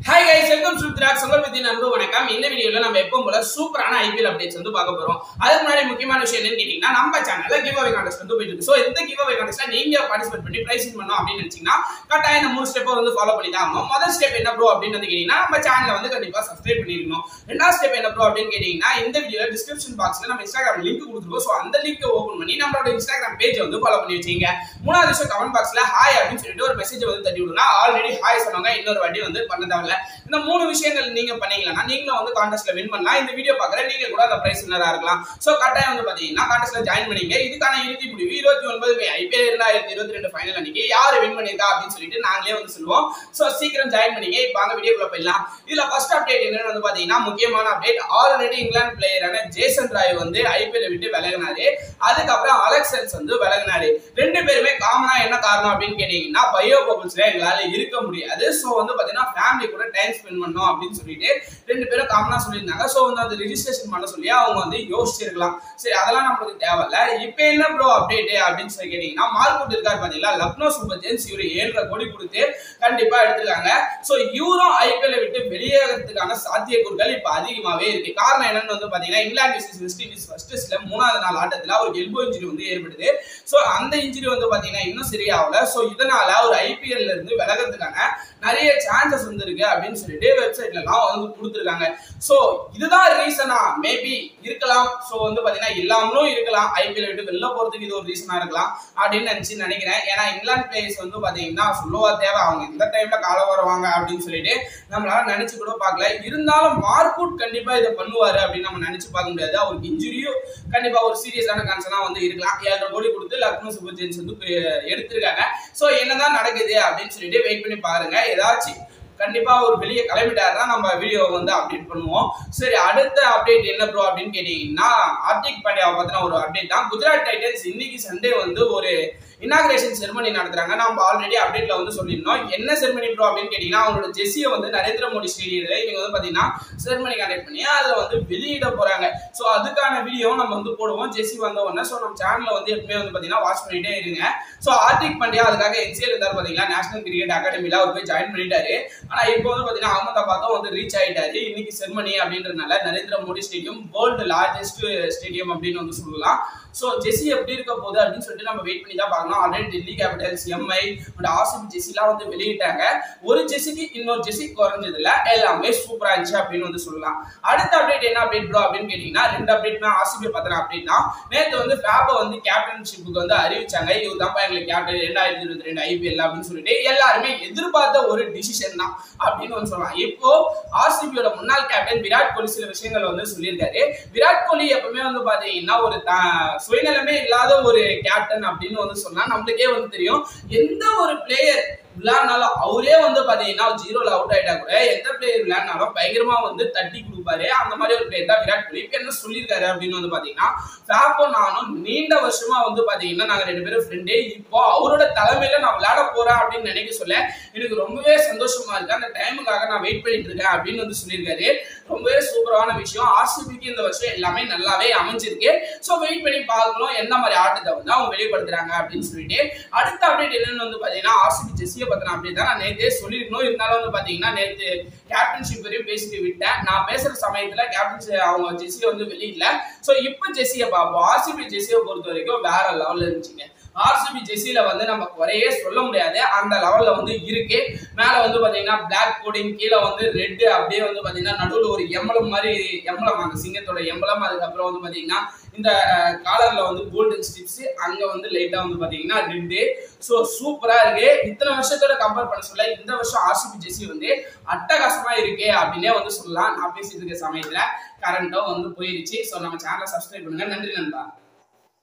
hi guys welcome to திராக் சொங்கல் பத்தி நண்பு வணக்கம் இந்த வீடியோல நம்ம எப்பவும் போல சூப்பரான ஐபிஎல் அப்டேட்ஸ் வந்து பார்க்க போறோம் அதுக்கு முன்னாடி முக்கியமான விஷயம் என்னன்னு கேட்டீங்கன்னா நம்ம சேனல்ல கிவ் அவே கான்டெஸ்ட் வந்து போயிட்டு இருக்கு சோ இந்த கிவ் அவே கான்டெஸ்ட்ல நீங்க பார்ட்டிசிபேட் பண்ணி பிரைஸ் வின் பண்ணணும் அப்படின்னு நினைச்சீங்கன்னா கட்டாயம் இந்த மூணு ஸ்டெப்பை வந்து ஃபாலோ பண்ணி தான் ஆகணும் முதல் ஸ்டெப் என்ன ப்ரோ அப்படின்னு வந்து கேட்டீங்கன்னா நம்ம சேனலை வந்து கண்டிப்பா சப்ஸ்கிரைப் பண்ணிருக்கணும் ரெண்டாவது ஸ்டெப் என்ன ப்ரோ அப்படின்னு கேட்டீங்கன்னா இந்த வீடியோல டிஸ்கிரிப்ஷன் பாக்ஸ்ல நம்ம இன்ஸ்டாகிராம் லிங்க் கொடுத்துருக்கோம் சோ அந்த லிங்க் ஓபன் பண்ணி நம்மளோட இன்ஸ்டாகிராம் பேஜ் வந்து ஃபாலோ பண்ணி வச்சீங்க மூணாவது விஷயம் கமெண்ட் பாக்ஸ்ல ஹாய் அப்படின்னு சொல்லிட்டு ஒரு மெசேஜ் வந்து தட்டி விடுங்க ஆல்ரெடி ஹாய் சொன்னவங்க இன்னொரு வாட்டி வந்து பண்ண தேவையில்ல இந்த மூணு விஷயங்கள் நீங்க பண்ணீங்கன்னா நீங்களும் வந்து கான்டெஸ்ட்ல வின் பண்ணலாம் இந்த வீடியோ பார்க்குற நீங்க கூட அந்த பிரைஸ் வின்னரா இருக்கலாம் சோ கட்டாயம் வந்து பாத்தீங்கன்னா கான்டெஸ்ட்ல ஜாயின் பண்ணீங்க இதுக்கான இறுதி முடிவு இருபத்தி ஒன்பது மே ஐபிஎல் இரண்டாயிரத்தி இருபத்தி ரெண்டு ஃபைனல் அன்னைக்கு யாரு வின் பண்ணிருக்கா அப்படின்னு சொல்லிட்டு நாங்களே வந்து சொல்லுவோம் சோ சீக்கிரம் ஜாயின் பண்ணீங்க இப்போ வாங்க வீடியோக்குள்ள போயிடலாம் இதுல ஃபர்ஸ்ட் அப்டேட் என்னன்னு வந்து பாத்தீங்கன்னா முக்கியமான அப்டேட் ஆல்ரெடி இங்கிலாந்து பிளேயரான ஜேசன் ராய் வந்து ஐபிஎல் விட்டு விலகினாரு அதுக்கப்புறம் அலெக்சன்ஸ் வந்து விலகினாரு ரெண்டு பேருமே காமனா என்ன காரணம் அப்படின்னு கேட்டீங்கன்னா பயோ பபுள்ஸ்ல எங்களால இருக்க முடியாது சோ வந்து பாத்தீங்கன்னா ஃபேமிலி கூட டைம் ஸ்பெண்ட் பண்ணோம் அப்படின்னு சொல்லிட்டு ரெண்டு பேரும் காமனா சொல்லியிருந்தாங்க சோ வந்து அந்த ரிஜிஸ்ட்ரேஷன் பண்ண சொல்லி அவங்க வந்து யோசிச்சிருக்கலாம் சரி அதெல்லாம் நம்மளுக்கு தேவையில்ல இப்போ என்ன ப்ரோ அப்டேட் அப்படின்னு சொல்லி கேட்டீங்கன்னா மார்க்கெட் இருக்காரு பாத்தீங்களா லக்னோ சூப்பர் ஜெயின்ஸ் இவரு ஏழரை கோடி கொடுத்து கண்டிப்பா எடுத்திருக்காங்க சோ இவரும் ஐபிஎல் விட்டு வெளியேறதுக்கான சாத்தியக்கூறுகள் இப்ப அதிகமாவே இருக்கு காரணம் என்னன்னு வந்து பாத்தீங்கன்னா England versus West Indies first டெஸ்ட்ல மூணாவது நாள் ஆட்டத்துல அவருக்கு எல்போ இன்ஜுரி வந்து ஏற்படுது சோ அந்த இன்ஜுரி வந்து பாத்தீங்கன்னா இன்னும் சரியாகல சோ இதனால ஒரு ஐபிஎல்ல இருந்து விலகிறதுக்கான நிறைய சான்சஸ் வந்து இருக்கு அப்படின்னு சொல்லிட்டு வெப்சைட்ல எல்லாம் வந்து கொடுத்துருக்காங்க சோ இதுதான் ரீசனா மேபி இருக்கலாம் சோ வந்து பாத்தீங்கன்னா இல்லாமலும் இருக்கலாம் ஐபிஎல் விட்டு வெளில போறதுக்கு இது ஒரு ரீசனா இருக்கலாம் அப்படின்னு நினைச்சு நினைக்கிறேன் ஏன்னா இங்கிலாந்து பிளேயர்ஸ் வந்து பாத்தீங்கன்னா சொல்லவா தேவை அவங்க இந்த டைம்ல கால வருவாங்க அப்படின்னு சொல்லிட்டு நம்மளால நினைச்சு கூட பார்க்கல இருந்தாலும் மார்க்வுட் கண்டிப்பா இதை பண்ணுவாரு அப்படின்னு நம்ம நினைச்சு பார்க்க முடியாது அவருக்கு இன்ஜுரியும் கண்டிப்பா ஒரு சீரியஸான கன்சர்னா வந்து இருக்கலாம் ஏழரை கோடி கொடுத்து லக்னோ சூப்பர் ஜெயின்ஸ் வந்து பெ- எடுத்திருக்காங்க சோ என்னதான் நடக்குது அப்படின்னு சொல்லிட்டு வெயிட் பண்ணி பாருங்க ஏதாச்சும் கண்டிப்பா ஒரு வெளியே கிளம்பிட்டாருன்னா நம்ம வீடியோ வந்து அப்டேட் பண்ணுவோம் சரி அடுத்த அப்டேட் என்ன ப்ரோ அப்படின்னு கேட்டீங்கன்னா ஹார்திக் பாண்டியாவை பத்தின ஒரு அப்டேட் தான் குஜராத் டைட்டன்ஸ் இன்னைக்கு சண்டே வந்து ஒரு இனாகிரேஷன் செரிமனி நடத்துறாங்க நம்ம ஆல்ரெடி அப்டேட்ல வந்து சொல்லியிருந்தோம் என்ன செரிமனி ப்ரோ அப்படின்னு கேட்டீங்கன்னா அவங்களோட ஜெஸ்ஸியை வந்து நரேந்திர மோடி ஸ்டேடியத்தில் இவங்க வந்து பாத்தீங்கன்னா செரிமனி கண்டக்ட் பண்ணி அதில் வந்து வெளியிட போறாங்க ஸோ அதுக்கான வீடியோ நம்ம வந்து போடுவோம் ஜெஸ்ஸி வந்த உடனே ஸோ நம்ம சேனல்ல வந்து எப்பவுமே வந்து பாத்தீங்கன்னா வாட்ச் பண்ணிட்டே இருங்க ஸோ ஹார்திக் பாண்டியா அதுக்காக என்சிஎல் இருந்தார் பாத்தீங்களா நேஷனல் கிரிக்கெட் அகாடமில அவர் போய் ஜாயின் பண்ணிட்டாரு ஆனா இப்போ வந்து பாத்தீங்கன்னா அகமதாபாத்தும் வந்து ரீச் ஆயிட்டாரு இன்னைக்கு செர்மனி அப்படின்றதுனால Narendra Modi stadium world largest stadium அப்படின்னு வந்து சொல்லலாம் சோ ஜெஸ்ஸி எப்படி இருக்க போகுது அப்படின்னு சொல்லிட்டு நம்ம வெயிட் பண்ணி தான் பார்க்கணும் already Delhi capitals MI and RCB ஜெஸ்ஸிலாம் வந்து வெளியிட்டாங்க ஒரு ஜெஸ்ஸிக்கு இன்னொரு ஜெஸ்ஸி குறைஞ்சது இல்ல எல்லாமே சூப்பரா இருந்துச்சு அப்படின்னு வந்து சொல்லலாம் அடுத்த அப்டேட் என்ன அப்டேட் ப்ரோ அப்படின்னு கேட்டீங்கன்னா ரெண்டு அப்டேட் தான் ஆர்சிபி பத்தின அப்டேட் தான் நேத்து வந்து ஃபேபை வந்து கேப்டன்ஷிப்புக்கு வந்து அறிவிச்சாங்க இவர் தான் எங்களுக்கு கேப்டன் ரெண்டாயிரத்தி இருபத்தி ரெண்டு ஐபிஎல் அப்படின்னு சொல்லிட்டு எல்லாருமே எதிர்பார்த்த ஒரு டிசிஷன் தான் அப்படின்னு வந்து சொல்லலாம் இப்போ ஆர்சிபியோட முன்னாள் கேப்டன் விராட் கோலி சில விஷயங்கள் வந்து சொல்லியிருக்காரு விராட் கோலி எப்பவுமே வந்து பாத்தீங்கன்னா ஒரு த- சுயநலமே இல்லாத ஒரு கேப்டன் அப்படின்னு வந்து சொன்னா நம்மளுக்கே வந்து தெரியும் எந்த ஒரு பிளேயர் விளையாடினாலும் அவரே வந்து பாத்தீங்கன்னா ஜீரோல அவுட் ஆயிட்டா கூட எந்த பிளேயர் விளையாடினாலும் பயங்கரமா வந்து தட்டி கொடுப்பாரு அந்த மாதிரி ஒரு பிளேயர் தான் விராட் கோலி இப்ப என்ன சொல்லியிருக்காரு அப்படின்னு வந்து பாத்தீங்கன்னா ஃபேப்போ நானும் நீண்ட வருஷமா வந்து பாத்தீங்கன்னா நாங்க ரெண்டு பேரும் ஃப்ரெண்டே இப்போ அவரோட தலைமையில நான் விளையாட போறேன் அப்படின்னு நினைக்க சொல்ல எனக்கு ரொம்பவே சந்தோஷமா இருக்கு அந்த டைமுக்காக நான் வெயிட் பண்ணிட்டு இருக்கேன் அப்படின்னு வந்து சொல்லியிருக்காரு ரொம்பவே சூப்பரான விஷயம் ஆர்சிபிக்கு இந்த வருஷம் எல்லாமே நல்லாவே அமைஞ்சிருக்கு ஸோ வெயிட் பண்ணி பார்க்கணும் எந்த மாதிரி ஆட்டத்தை வந்து அவங்க வெளிப்படுத்துறாங்க அப்படின்னு சொல்லிட்டு அடுத்த அப்டேட் என்னன்னு வந்து பாத்தீங்கன்னா ஆர்சிபி ஜெஸ்ஸியை பத்தின அப்டேட் தான் நான் நேத்தே சொல்லியிருக்கணும் இருந்தாலும் வந்து பாத்தீங்கன்னா நேத்து கேப்டன்ஷிப் வரையும் பேசிட்டு விட்டேன் நான் பேசுற சமயத்துல கேப்டன்சி அவங்க ஜெஸ்ஸியை வந்து வெளியிடல ஸோ இப்போ ஜெஸ்ஸியை பார்ப்போம் ஆர்சிபி ஜெஸ்ஸியை பொறுத்த வரைக்கும் வேற லெவல்ல இருந்துச்சுங்க ஆர்சிபி ஜெர்சியில வந்து நம்ம குறையே சொல்ல முடியாது அந்த லெவல்ல வந்து இருக்கு மேல வந்து பாத்தீங்கன்னா பிளாக் கோடிங் கீழே வந்து ரெட் அப்படியே வந்து பாத்தீங்கன்னா நடுவுல ஒரு எம்பளம் மாதிரி எம்பளம் அந்த சிங்கத்தோட எம்பளம் அதுக்கப்புறம் வந்து பாத்தீங்கன்னா இந்த காலர்ல வந்து கோல்டன் ஸ்டிப்ஸ் அங்க வந்து லைட்டா வந்து பாத்தீங்கன்னா ரெட்டு ஸோ சூப்பரா இருக்கு இத்தனை வருஷத்தோட கம்பேர் பண்ண சொல்ல இந்த வருஷம் ஆர்சிபி ஜெர்சி வந்து அட்டகாசமா இருக்கே அப்படின்னே வந்து சொல்லலாம் நான் பேசிட்டு இருக்க சமயத்துல கரண்ட்டும் வந்து போயிருச்சு ஸோ நம்ம சேனலை சப்ஸ்கிரைப் பண்ணுங்க நன்றி நண்பா